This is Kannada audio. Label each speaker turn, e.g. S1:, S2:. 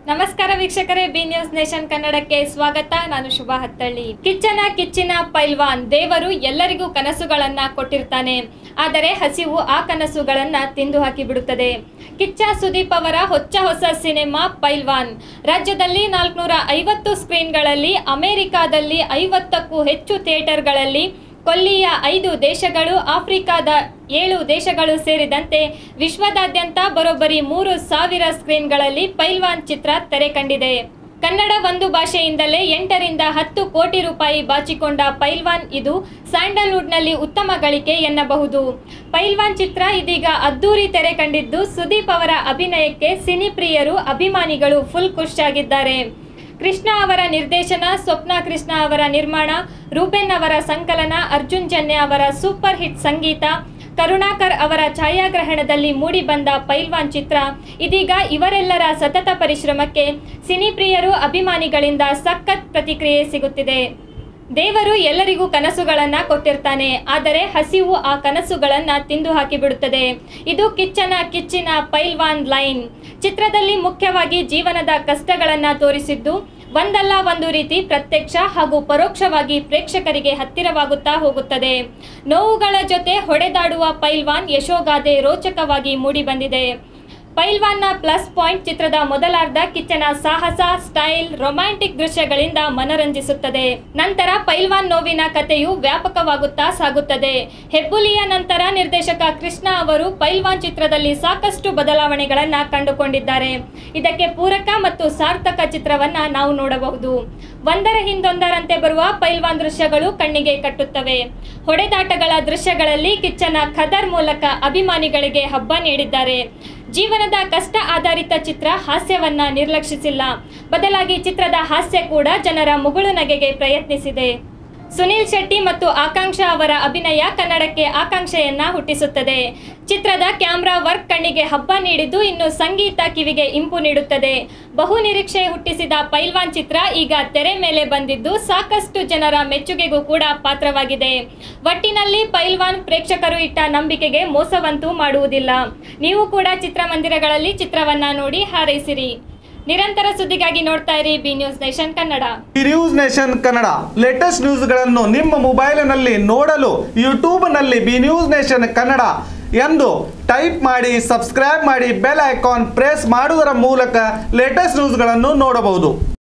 S1: ನಮಸ್ಕಾರ ವೀಕ್ಷಕರೇ ಬಿ ನ್ಯೂಸ್ ನೇಷನ್ ಕನ್ನಡಕ್ಕೆ ಸ್ವಾಗತ ನಾನು ಶುಭ ಹತ್ತಳ್ಳಿ ಕಿಚ್ಚನ ಕಿಚ್ಚಿನ ಪೈಲ್ವಾನ್ ದೇವರು ಎಲ್ಲರಿಗೂ ಕನಸುಗಳನ್ನ ಕೊಟ್ಟಿರ್ತಾನೆ ಆದರೆ ಹಸಿವು ಆ ಕನಸುಗಳನ್ನ ತಿಂದು ಹಾಕಿ ಬಿಡುತ್ತದೆ ಕಿಚ್ಚ ಸುದೀಪ್ ಅವರ ಹೊಚ್ಚ ಹೊಸ ಸಿನಿಮಾ ಪೈಲ್ವಾನ್ ರಾಜ್ಯದಲ್ಲಿ ನಾಲ್ಕುನೂರ ಐವತ್ತು ಸ್ಕ್ರೀನ್ಗಳಲ್ಲಿ ಅಮೆರಿಕಾದಲ್ಲಿ ಐವತ್ತಕ್ಕೂ ಹೆಚ್ಚು ಥಿಯೇಟರ್ಗಳಲ್ಲಿ ಕೊಲ್ಲಿಯ ಐದು ದೇಶಗಳು ಆಫ್ರಿಕಾದ ಏಳು ದೇಶಗಳು ಸೇರಿದಂತೆ ವಿಶ್ವದಾದ್ಯಂತ ಬರೋಬ್ಬರಿ ಮೂರು ಸಾವಿರ ಸ್ಕ್ರೀನ್ಗಳಲ್ಲಿ ಪೈಲ್ವಾನ್ ಚಿತ್ರ ತೆರೆ ಕಂಡಿದೆ ಕನ್ನಡ ಒಂದು ಭಾಷೆಯಿಂದಲೇ ಎಂಟರಿಂದ ಹತ್ತು ಕೋಟಿ ರೂಪಾಯಿ ಬಾಚಿಕೊಂಡ ಪೈಲ್ವಾನ್ ಇದು ಸ್ಯಾಂಡಲ್ವುಡ್ನಲ್ಲಿ ಉತ್ತಮ ಗಳಿಕೆ ಎನ್ನಬಹುದು ಪೈಲ್ವಾನ್ ಚಿತ್ರ ಇದೀಗ ಅದ್ದೂರಿ ತೆರೆ ಕಂಡಿದ್ದು ಸುದೀಪ್ ಅವರ ಅಭಿನಯಕ್ಕೆ ಸಿನಿಪ್ರಿಯರು ಅಭಿಮಾನಿಗಳು ಫುಲ್ ಖುಷಿಯಾಗಿದ್ದಾರೆ ಕೃಷ್ಣ ಅವರ ನಿರ್ದೇಶನ ಸ್ವಪ್ನ ಕೃಷ್ಣ ಅವರ ನಿರ್ಮಾಣ ರೂಬೆನ್ ಅವರ ಸಂಕಲನ ಅರ್ಜುನ್ ಜನ್ಯ ಅವರ ಸೂಪರ್ ಹಿಟ್ ಸಂಗೀತ ಕರುಣಾಕರ್ ಅವರ ಛಾಯಾಗ್ರಹಣದಲ್ಲಿ ಮೂಡಿಬಂದ ಪೈಲ್ವಾನ್ ಚಿತ್ರ ಇದೀಗ ಇವರೆಲ್ಲರ ಸತತ ಪರಿಶ್ರಮಕ್ಕೆ ಸಿನಿಪ್ರಿಯರು ಅಭಿಮಾನಿಗಳಿಂದ ಸಖತ್ ಪ್ರತಿಕ್ರಿಯೆ ಸಿಗುತ್ತಿದೆ ದೇವರು ಎಲ್ಲರಿಗೂ ಕನಸುಗಳನ್ನ ಕೊಟ್ಟಿರ್ತಾನೆ ಆದರೆ ಹಸಿವು ಆ ಕನಸುಗಳನ್ನ ತಿಂದು ಹಾಕಿಬಿಡುತ್ತದೆ ಇದು ಕಿಚ್ಚನ ಕಿಚ್ಚಿನ ಪೈಲ್ವಾನ್ ಲೈನ್ ಚಿತ್ರದಲ್ಲಿ ಮುಖ್ಯವಾಗಿ ಜೀವನದ ಕಷ್ಟಗಳನ್ನ ತೋರಿಸಿದ್ದು ಒಂದಲ್ಲ ಒಂದು ರೀತಿ ಪ್ರತ್ಯಕ್ಷ ಹಾಗೂ ಪರೋಕ್ಷವಾಗಿ ಪ್ರೇಕ್ಷಕರಿಗೆ ಹತ್ತಿರವಾಗುತ್ತಾ ಹೋಗುತ್ತದೆ ನೋವುಗಳ ಜೊತೆ ಹೊಡೆದಾಡುವ ಪೈಲ್ವಾನ್ ಯಶೋಗಾಥೆ ರೋಚಕವಾಗಿ ಮೂಡಿಬಂದಿದೆ ಪೈಲ್ವಾನ್ನ ಪ್ಲಸ್ ಪಾಯಿಂಟ್ ಚಿತ್ರದ ಮೊದಲಾರ್ಧ ಕಿಚ್ಚನ ಸಾಹಸ ಸ್ಟೈಲ್ ರೊಮ್ಯಾಂಟಿಕ್ ದೃಶ್ಯಗಳಿಂದ ಮನರಂಜಿಸುತ್ತದೆ ನಂತರ ಪೈಲ್ವಾನ್ ನೋವಿನ ಕಥೆಯು ವ್ಯಾಪಕವಾಗುತ್ತಾ ಸಾಗುತ್ತದೆ ಹೆಬ್ಬುಲಿಯ ನಂತರ ನಿರ್ದೇಶಕ ಕೃಷ್ಣ ಅವರು ಪೈಲ್ವಾನ್ ಚಿತ್ರದಲ್ಲಿ ಸಾಕಷ್ಟು ಬದಲಾವಣೆಗಳನ್ನ ಕಂಡುಕೊಂಡಿದ್ದಾರೆ ಇದಕ್ಕೆ ಪೂರಕ ಮತ್ತು ಸಾರ್ಥಕ ಚಿತ್ರವನ್ನ ನಾವು ನೋಡಬಹುದು ಒಂದರ ಹಿಂದೊಂದರಂತೆ ಬರುವ ಪೈಲ್ವಾನ್ ದೃಶ್ಯಗಳು ಕಣ್ಣಿಗೆ ಕಟ್ಟುತ್ತವೆ ಹೊಡೆದಾಟಗಳ ದೃಶ್ಯಗಳಲ್ಲಿ ಕಿಚ್ಚನ ಖದರ್ ಮೂಲಕ ಅಭಿಮಾನಿಗಳಿಗೆ ಹಬ್ಬ ನೀಡಿದ್ದಾರೆ ಜೀವನದ ಕಷ್ಟ ಆಧಾರಿತ ಚಿತ್ರ ಹಾಸ್ಯವನ್ನ ನಿರ್ಲಕ್ಷಿಸಿಲ್ಲ ಬದಲಾಗಿ ಚಿತ್ರದ ಹಾಸ್ಯ ಕೂಡ ಜನರ ಮುಗುಳು ನಗೆಗೆ ಪ್ರಯತ್ನಿಸಿದೆ ಸುನೀಲ್ ಶೆಟ್ಟಿ ಮತ್ತು ಆಕಾಂಕ್ಷ ಅವರ ಅಭಿನಯ ಕನ್ನಡಕ್ಕೆ ಆಕಾಂಕ್ಷೆಯನ್ನ ಹುಟ್ಟಿಸುತ್ತದೆ ಚಿತ್ರದ ಕ್ಯಾಮ್ರಾ ವರ್ಕ್ ಕಣ್ಣಿಗೆ ಹಬ್ಬ ನೀಡಿದ್ದು ಇನ್ನು ಸಂಗೀತ ಕಿವಿಗೆ ಇಂಪು ನೀಡುತ್ತದೆ ಬಹು ನಿರೀಕ್ಷೆ ಹುಟ್ಟಿಸಿದ ಪೈಲ್ವಾನ್ ಚಿತ್ರ ಈಗ ತೆರೆ ಮೇಲೆ ಬಂದಿದ್ದು ಸಾಕಷ್ಟು ಜನರ ಮೆಚ್ಚುಗೆಗೂ ಕೂಡ ಪಾತ್ರವಾಗಿದೆ ಒಟ್ಟಿನಲ್ಲಿ ಪೈಲ್ವಾನ್ ಪ್ರೇಕ್ಷಕರು ಇಟ್ಟ ನಂಬಿಕೆಗೆ ಮೋಸವಂತೂ ಮಾಡುವುದಿಲ್ಲ ನೀವು ಕೂಡ ಚಿತ್ರಮಂದಿರಗಳಲ್ಲಿ ಚಿತ್ರವನ್ನ ನೋಡಿ ಹಾರೈಸಿರಿ ನಿರಂತರ ಸುದ್ದಿಗಾಗಿ ನೋಡ್ತಾ ಇರಿ ಬಿ ನ್ಯೂಸ್ ನೇಷನ್ ಕನ್ನಡ
S2: ಈ ನ್ಯೂಸ್ ನೇಷನ್ ಕನ್ನಡ ಲೇಟೆಸ್ಟ್ ನ್ಯೂಸ್ಗಳನ್ನು ನಿಮ್ಮ ಮೊಬೈಲಿನಲ್ಲಿ ನೋಡಲು ಯೂಟ್ಯೂಬ್ನಲ್ಲಿ ಬಿ ನ್ಯೂಸ್ ನೇಷನ್ ಕನ್ನಡ ಎಂದು ಟೈಪ್ ಮಾಡಿ ಸಬ್ಸ್ಕ್ರೈಬ್ ಮಾಡಿ ಬೆಲ್ ಐಕಾನ್ ಪ್ರೆಸ್ ಮಾಡುವುದರ ಮೂಲಕ ಲೇಟೆಸ್ಟ್ ನ್ಯೂಸ್ಗಳನ್ನು ನೋಡಬಹುದು